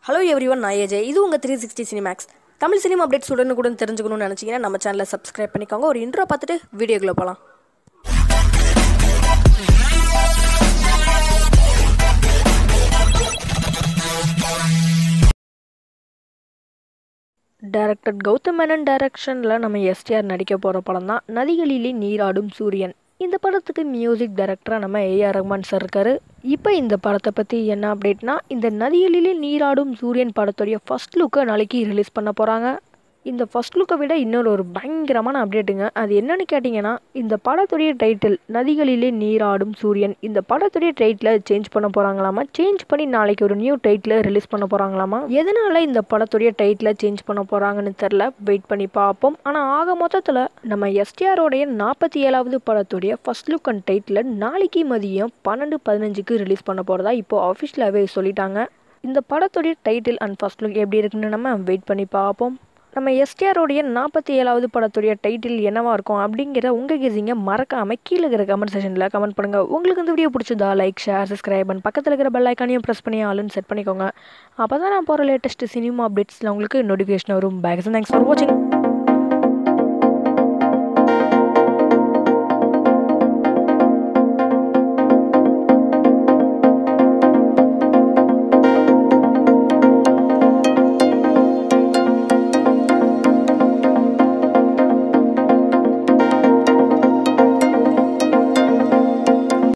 hello everyone நான் AJ இது உங்கள் three sixty Cinemax Tamil cinema updates உடனுக்குடன் தெரிஞ்சுக்கணும்னு நினச்சிங்கன்னா நம்ம சேனலை சப்ஸ்கிரைப் பண்ணிக்கோங்க ஒரு இன்ட்ரோ பார்த்துட்டு வீடியோக்குள்ளே போகலாம் டைரக்டர் கௌதம் மேனன் டைரக்ஷனில் நம்ம எஸ்டிஆர் நடிக்க போகிற படம் தான் நதிகளிலே நீராடும் சூரியன் இந்த படத்துக்கு மியூசிக் டைரக்டராக நம்ம ஏஆர் ரஹ்மான் சார் இருக்காரு இப்போ இந்த படத்தை பற்றி என்ன அப்டேட்னா இந்த நதிகளிலே நீராடும் சூரியன் படத்துடைய ஃபர்ஸ்ட் லுக்கை நாளைக்கு ரிலீஸ் பண்ண போகிறாங்க இந்த ஃபர்ஸ்ட் லுக்கை விட இன்னொரு ஒரு பயங்கரமான அப்டேட்டுங்க அது என்னன்னு கேட்டிங்கன்னா இந்த படத்துடைய டைட்டில் நதிகளிலே நீராடும் சூரியன் இந்த படத்துடைய டைட்டிலை சேஞ்ச் பண்ண போகிறாங்களாமா சேஞ்ச் பண்ணி நாளைக்கு ஒரு நியூ டைட்டில் ரிலீஸ் பண்ண போகிறாங்களாமா எதனால் இந்த படத்துடைய டைட்டிலை சேஞ்ச் பண்ண போகிறாங்கன்னு தெரில வெயிட் பண்ணி பார்ப்போம் ஆனால் ஆக மொத்தத்தில் நம்ம எஸ்டிஆரோடைய நாற்பத்தி ஏழாவது படத்துடைய ஃபர்ஸ்ட் லுக் அண்ட் டைட்டில் நாளைக்கு மதியம் பன்னெண்டு பதினஞ்சுக்கு ரிலீஸ் பண்ண போகிறதா இப்போ அஃபிஷியலாகவே சொல்லிட்டாங்க இந்த படத்துடைய டைட்டில் அண்ட் ஃபர்ஸ்ட் லுக் எப்படி இருக்குன்னு நம்ம வெயிட் பண்ணி பார்ப்போம் நம்ம எஸ்டிஆரோடைய நாற்பத்தி ஏழாவது படத்துடைய டைட்டில் என்னவா இருக்கும் அப்படிங்கிற உங்கள் கெஸிங்க மறக்காமல் கீழே இருக்கிற கமெண்ட் செஷனில் கமெண்ட் பண்ணுங்கள் உங்களுக்கு இந்த வீடியோ பிடிச்சதா லைக் ஷேர் சப்ஸ்கிரைப் அண்ட் பக்கத்தில் இருக்கிற பெல் ஐக்கானையும் ப்ரெஸ் பண்ணி ஆளுன்னு செட் பண்ணிக்கோங்க அப்போ தான் நான் போகிற லேட்டஸ்ட் சினிமா அப்டேட்ஸில் உங்களுக்கு நோட்டிஃபிகேஷன் வரும் பேக்ஸ் தேங்க்ஸ் ஃபார் வாட்சிங்